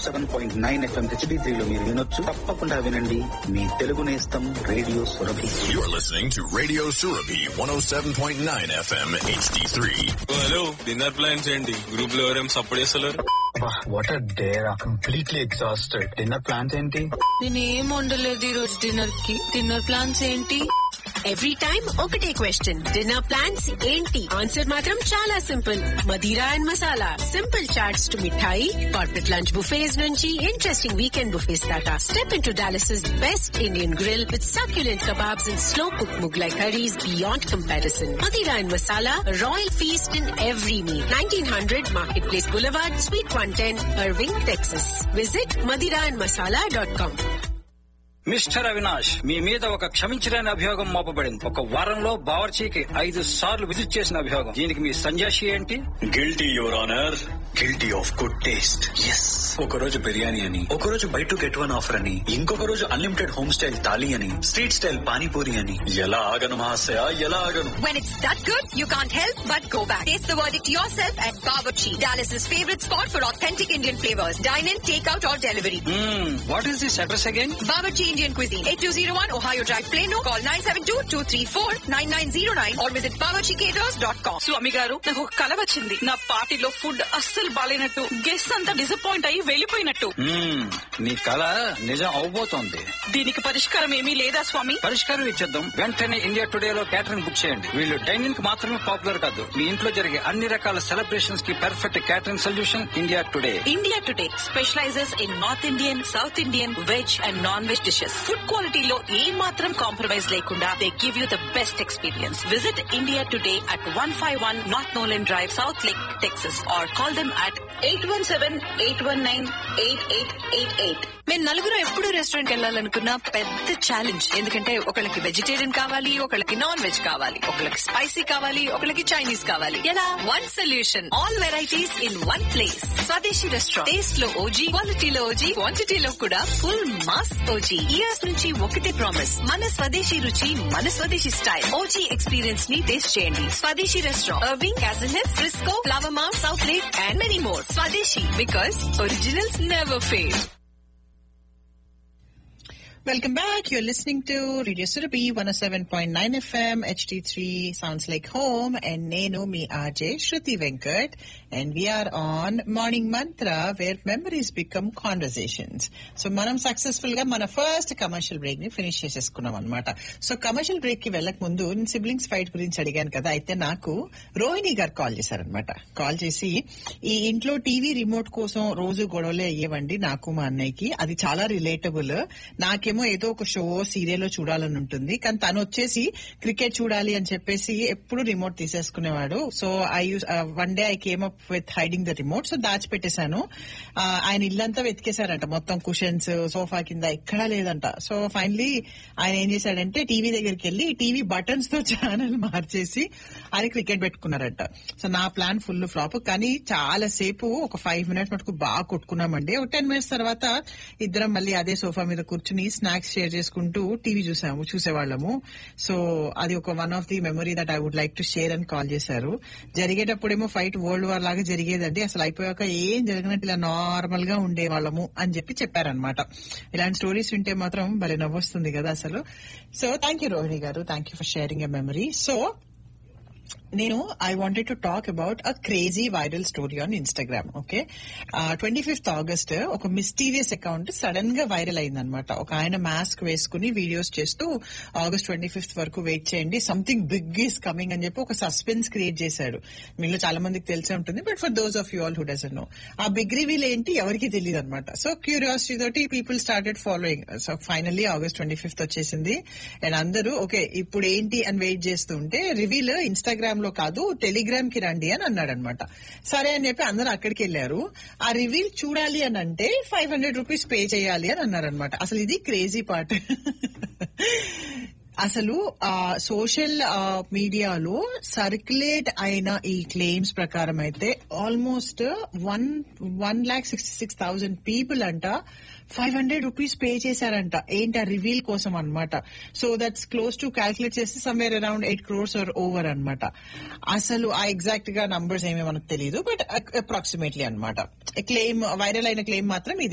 Seven point nine FM HD త్రీలో మీరు వినొచ్చు తప్పకుండా వినండి మీ తెలుగు నేస్తం radio Surabhi You're listening to Radio Surabhi 107.9 FM HD3. Hello dinner plan చేయండి గ్రూప్ లో ఎవరేం సపోర్ట్ చేస్తలేరు what are there completely exhausted dinner plans ఏంటి నేనేం వండలేదు ఈ రోజు డిన్నర్ కి డిన్నర్ ప్లాన్స్ ఏంటి ఎవ్రీ టైం ఒకటే క్వశ్చన్ డిన్నర్ ప్లాన్స్ ఏంటి ఆన్సర్ మాత్రం చాలా simple Madira and masala simple chaats to mithai corporate lunch buffets నుంచి ఇంట్రెస్టింగ్ వీకెండ్ బుఫేస్ దాకా step in to Dallas best Indian grill with succulent kebabs and slow cooked Mughlai curries beyond comparison. Madira and Masala, a royal feast in every meal. 1900 Marketplace Boulevard, Suite 110, Irving, Texas. Visit madiraandmasala.com. Mister Avinash మీ మీద ఒక క్షమించలేని అభియోగం మోపబడింది ఒక వారంలో బావర్చీకి ఐదు సార్లు visit చేసిన అభియోగం దీనికి మీ సంజాషి ఏంటి guilty your honour guilty of good taste yes ఒక రోజు బిర్యానీ అని ఒక రోజు buy two get one offer అని ఇంకొక రోజు అన్లిమిటెడ్ హోమ్ స్టైల్ థాలీ అని స్ట్రీట్ స్టైల్ పానీపూరి అని ఎలా ఆగను మహాశయ ఎలా ఆగను When it's that good, you can't help but go back. Taste the verdict yourself at Bawarchi, Dallas's favorite spot for authentic Indian flavors. Dine in, take out or delivery. What is this address again Bawarchi Indian Cuisine, 8201 Ohio Drive, Plano. Call 972-234-9909 or visit bawarchicaters.com. Swami గారు నాకు ఒక కల వచ్చింది నా పార్టీలో food అస్సలు బాలేనట్టు guest అంతా disappoint అయ్యి వెళ్ళిపోయినట్టు నీ కళ నిజం అవబోతోంది దీనికి పరిష్కారం ఏమీ లేదా స్వామి పరిష్కారం ఇచ్చేద్దాం వెంటనే ఇండియా టుడే లో క్యాటరింగ్ బుక్ చేయండి వీళ్ళు డైనింగ్ కి మాత్రమే పాపులర్ కాదు మీ ఇంట్లో జరిగే అన్ని రకాల సెలబ్రేషన్స్ కి perfect catering solution India Today India Today specializes in North Indian South Indian veg and non veg dishes food క్వాలిటీలో ఏ మాత్రం కాంప్రమైజ్ లేకుండా they give you the best experience visit India Today at one five one North Nolen Drive South Lake Texas or call them at eight one seven eight one nine eight eight eight eight మేము నలుగురు ఎప్పుడు restaurant వెళ్ళాలనుకున్న పెద్ద challenge ఎందుకంటే ఒకళ్ళకి vegetarian కావాలి ఒకళ్ళకి non veg కావాలి ఒకళ్ళకి స్పైసీ కావాలి ఒకళ్ళకి చైనీస్ కావాలి ఎలా one solution all varieties in one place Swadeshi restaurant taste లో ఓజీ క్వాలిటీలో ఓజీ క్వాంటిటీలో కూడా ఫుల్ మాస్ ఓజీ ఇయర్స్ నుంచి ఒకటే ప్రామిస్ మన స్వదేశీ రుచి మన స్వదేశీ స్టైల్ ఓజీ ఎక్స్పీరియన్స్ ని టేస్ట్ చేయండి Swadeshi restaurant Irving Castle Hills Frisco Flower Mound South Lake and many more Swadeshi because originals never fail Welcome back. You're listening to Radio Surabhi 107.9 FM, HD3 sounds like home, and Nenu me RJ Shruti Venkat, and we are on Morning Mantra where memories become conversations. So మనం successful గా మన first commercial break ని finish చేసేసుకున్నాం అనమాట so commercial break కి వెళ్ళక ముందు నేను సిబ్లింగ్స్ ఫైట్ గురించి అడిగాను కదా అయితే నాకు రోహిణి గారు కాల్ చేశారనమాట కాల్ చేసి ఈ ఇంట్లో టీవీ రిమోట్ కోసం రోజు గొడవలే అయ్యేవండి నాకు మా అన్నయ్యకి అది చాలా రిలేటబుల్ నాకేమో ఏదో ఒక షో సీరియల్ చూడాలని ఉంటుంది కానీ తను వచ్చేసి క్రికెట్ చూడాలి అని చెప్పేసి ఎప్పుడు రిమోట్ తీసేసుకునేవాడు so I use one day I came up with hiding the remote so దాచిపెట్టేశాను ఆ, ఆయన ఇల్లంతా వెతికేశారంట మొత్తం కుషన్స్ సోఫా కింద ఎక్కడా లేదంట సో ఫైనలీ ఆయన ఏం చేశాడంటే టీవీ దగ్గరికి వెళ్ళి టీవీ బటన్స్ తో ఛానల్ మార్చేసి ఆయన క్రికెట్ పెట్టుకున్నారంట సో నా ప్లాన్ ఫుల్ ఫ్లాప్ కానీ చాలా సేపు ఒక ఫైవ్ మినిట్స్ మటుకు బాగా కొట్టుకున్నామండి ఒక టెన్ మినిట్స్ తర్వాత ఇద్దరం మళ్ళీ అదే సోఫా మీద కూర్చుని స్నాక్స్ షేర్ చేసుకుంటూ టీవీ చూసాము చూసేవాళ్ళము సో అది ఒక one of the memory that I would like to share అని కాల్ చేశారు జరిగేటప్పుడేమో ఫైట్ వరల్డ్ వార్ లాగా జరిగేదండి అసలు అయిపోయాక ఏం జరిగినట్టు ఇలా నార్మల్ గా ఉండేవాళ్ళము అని చెప్పి చెప్పారనమాట ఇలాంటి స్టోరీస్ వింటే మాత్రం భలే నవ్వొస్తుంది కదా అసలు సో థ్యాంక్ యూ రోహిణి గారు thank you for sharing a memory so నేను I wanted to talk about a crazy viral story on Instagram okay twenty fifth August ఒక మిస్టీరియస్ అకౌంట్ సడన్ గా వైరల్ అయిందనమాట ఒక ఆయన మాస్క్ వేసుకుని వీడియోస్ చేస్తూ August twenty fifth వరకు wait చేయండి సంథింగ్ బిగ్ ఈస్ కమింగ్ అని చెప్పి ఒక సస్పెన్స్ క్రియేట్ చేశాడు మీలో చాలా మందికి తెలిసే ఉంటుంది but for those of you all who doesn't know uh big reveal ఏంటి ఎవరికి తెలియదు అనమాట సో క్యూరియాసిటీ తోటి people started following so finally August twenty fifth వచ్చేసింది అండ్ అందరూ ఓకే ఇప్పుడు ఏంటి అని వెయిట్ చేస్తుంటే రివీల్ ఇన్స్టాగ్రామ్ లో కాదు టెలిగ్రామ్ కి రండి అని అన్నాడు అనమాట సరే అని చెప్పి అందరూ అక్కడికి వెళ్ళారు ఆ రివీల్ చూడాలి అని అంటే ఫైవ్ హండ్రెడ్ రూపీస్ పే చేయాలి అని అన్నారు అనమాట అసలు ఇది క్రేజీ పార్ట్ అసలు ఆ సోషల్ మీడియాలో సర్క్యులేట్ అయిన ఈ క్లెయిమ్స్ ప్రకారం అయితే almost one one lakh sixty six thousand people అంట ఫైవ్ హండ్రెడ్ రూపీస్ పే చేశారంట ఏంటి ఆ రివీల్ కోసం అన్నమాట so that's close to calculate చేస్తే somewhere around eight crores or over అన్నమాట అసలు ఆ ఎగ్జాక్ట్ గా నంబర్స్ ఏమీ మనకు తెలియదు బట్ అప్రాక్సిమేట్లీ అన్నమాట క్లెయిమ్ వైరల్ అయిన క్లెయిమ్ మాత్రం ఇది